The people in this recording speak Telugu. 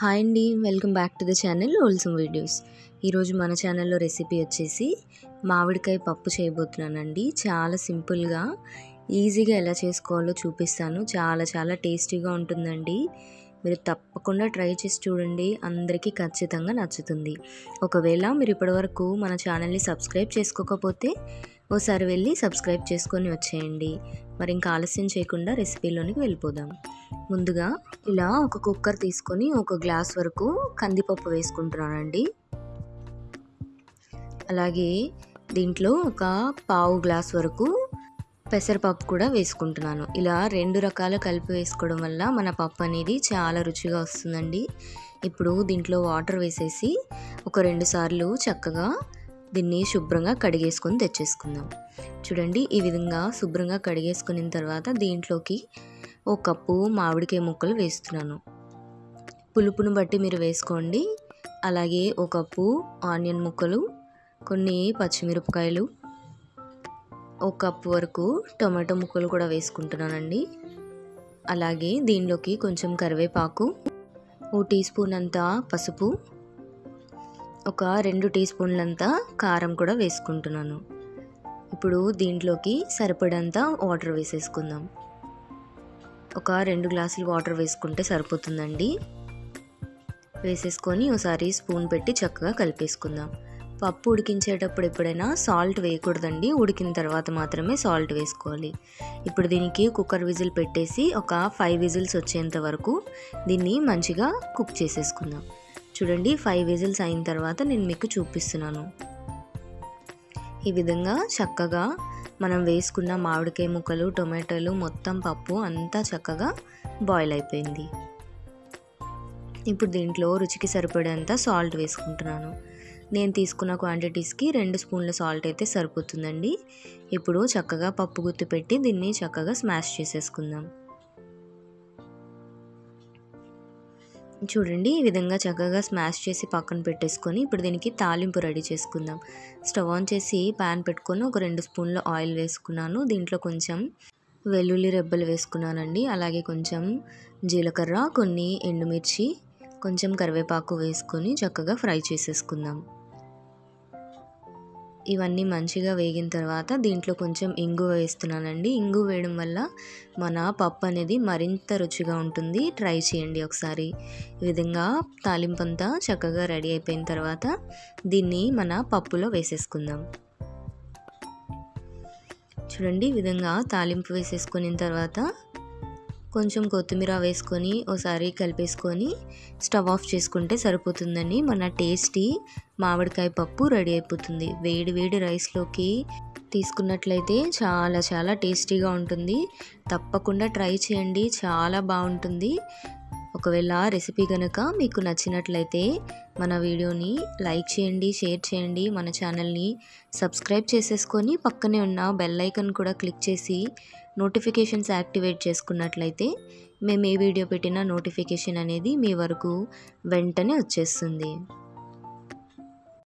హాయ్ అండి welcome back to the channel wholesome videos ఈరోజు మన ఛానల్లో రెసిపీ వచ్చేసి మామిడికాయ పప్పు చేయబోతున్నానండి చాలా సింపుల్గా ఈజీగా ఎలా చేసుకోవాలో చూపిస్తాను చాలా చాలా టేస్టీగా ఉంటుందండి మీరు తప్పకుండా ట్రై చేసి చూడండి అందరికీ ఖచ్చితంగా నచ్చుతుంది ఒకవేళ మీరు ఇప్పటివరకు మన ఛానల్ని సబ్స్క్రైబ్ చేసుకోకపోతే ఓసారి వెళ్ళి సబ్స్క్రైబ్ చేసుకొని వచ్చేయండి మరి ఇంకా ఆలస్యం చేయకుండా రెసిపీలోనికి వెళ్ళిపోదాం ముందుగా ఇలా ఒక కుక్కర్ తీసుకొని ఒక గ్లాస్ వరకు కందిపప్పు వేసుకుంటున్నానండి అలాగే దీంట్లో ఒక పావు గ్లాస్ వరకు పెసరపప్పు కూడా వేసుకుంటున్నాను ఇలా రెండు రకాలు కలిపి వేసుకోవడం వల్ల మన పప్పు అనేది చాలా రుచిగా వస్తుందండి ఇప్పుడు దీంట్లో వాటర్ వేసేసి ఒక రెండు సార్లు చక్కగా దీన్ని శుభ్రంగా కడిగేసుకొని తెచ్చేసుకుందాం చూడండి ఈ విధంగా శుభ్రంగా కడిగేసుకున్న తర్వాత దీంట్లోకి ఒక కప్పు మామిడికాయ ముక్కలు వేస్తున్నాను పులుపును బట్టి మీరు వేసుకోండి అలాగే ఒక కప్పు ఆనియన్ ముక్కలు కొన్ని పచ్చిమిరపకాయలు ఒక కప్పు వరకు టొమాటో ముక్కలు కూడా వేసుకుంటున్నానండి అలాగే దీనిలోకి కొంచెం కరివేపాకు ఓ టీ స్పూన్ అంతా పసుపు ఒక రెండు టీ స్పూన్లంతా కారం కూడా వేసుకుంటున్నాను ఇప్పుడు దీంట్లోకి సరిపడంత వాటర్ వేసేసుకుందాం ఒక రెండు గ్లాసులు వాటర్ వేసుకుంటే సరిపోతుందండి వేసేసుకొని ఒకసారి స్పూన్ పెట్టి చక్కగా కలిపేసుకుందాం పప్పు ఉడికించేటప్పుడు ఎప్పుడైనా సాల్ట్ వేయకూడదండి ఉడికిన తర్వాత మాత్రమే సాల్ట్ వేసుకోవాలి ఇప్పుడు దీనికి కుక్కర్ విజిల్ పెట్టేసి ఒక ఫైవ్ విజిల్స్ వచ్చేంత వరకు దీన్ని మంచిగా కుక్ చేసేసుకుందాం చూడండి ఫైవ్ విజిల్స్ అయిన తర్వాత నేను మీకు చూపిస్తున్నాను ఈ విధంగా చక్కగా మనం వేసుకున్న మామిడికాయ ముక్కలు టొమాటోలు మొత్తం పప్పు అంతా చక్కగా బాయిల్ అయిపోయింది ఇప్పుడు దీంట్లో రుచికి సరిపడేంత సాల్ట్ వేసుకుంటున్నాను నేను తీసుకున్న క్వాంటిటీస్కి రెండు స్పూన్ల సాల్ట్ అయితే సరిపోతుందండి ఇప్పుడు చక్కగా పప్పు గుత్తి పెట్టి దీన్ని చక్కగా స్మాష్ చేసేసుకుందాం చూడండి ఈ విధంగా చక్కగా స్మాష్ చేసి పక్కన పెట్టేసుకొని ఇప్పుడు దీనికి తాలింపు రెడీ చేసుకుందాం స్టవ్ ఆన్ చేసి ప్యాన్ పెట్టుకొని ఒక రెండు స్పూన్ల ఆయిల్ వేసుకున్నాను దీంట్లో కొంచెం వెల్లుల్లి రెబ్బలు వేసుకున్నానండి అలాగే కొంచెం జీలకర్ర కొన్ని ఎండుమిర్చి కొంచెం కరివేపాకు వేసుకొని చక్కగా ఫ్రై చేసేసుకుందాం ఇవన్నీ మంచిగా వేగిన తర్వాత దీంట్లో కొంచెం ఇంగు వేస్తున్నానండి ఇంగు వేయడం వల్ల మన పప్పు అనేది మరింత రుచిగా ఉంటుంది ట్రై చేయండి ఒకసారి ఈ విధంగా తాలింపు అంతా చక్కగా రెడీ అయిపోయిన తర్వాత దీన్ని మన పప్పులో వేసేసుకుందాం చూడండి ఈ విధంగా తాలింపు వేసేసుకున్న తర్వాత కొంచెం కొత్తిమీర వేసుకొని ఒకసారి కలిపేసుకొని స్టవ్ ఆఫ్ చేసుకుంటే సరిపోతుందండి మన టేస్టీ మామిడికాయ పప్పు రెడీ అయిపోతుంది వేడి వేడి రైస్లోకి తీసుకున్నట్లయితే చాలా చాలా టేస్టీగా ఉంటుంది తప్పకుండా ట్రై చేయండి చాలా బాగుంటుంది ఒకవేళ రెసిపీ కనుక మీకు నచ్చినట్లయితే మన వీడియోని లైక్ చేయండి షేర్ చేయండి మన ఛానల్ని సబ్స్క్రైబ్ చేసేసుకొని పక్కనే ఉన్న బెల్ ఐకన్ కూడా క్లిక్ చేసి నోటిఫికేషన్స్ యాక్టివేట్ చేసుకున్నట్లయితే మేము ఏ వీడియో పెట్టినా నోటిఫికేషన్ అనేది మీ వరకు వెంటనే వచ్చేస్తుంది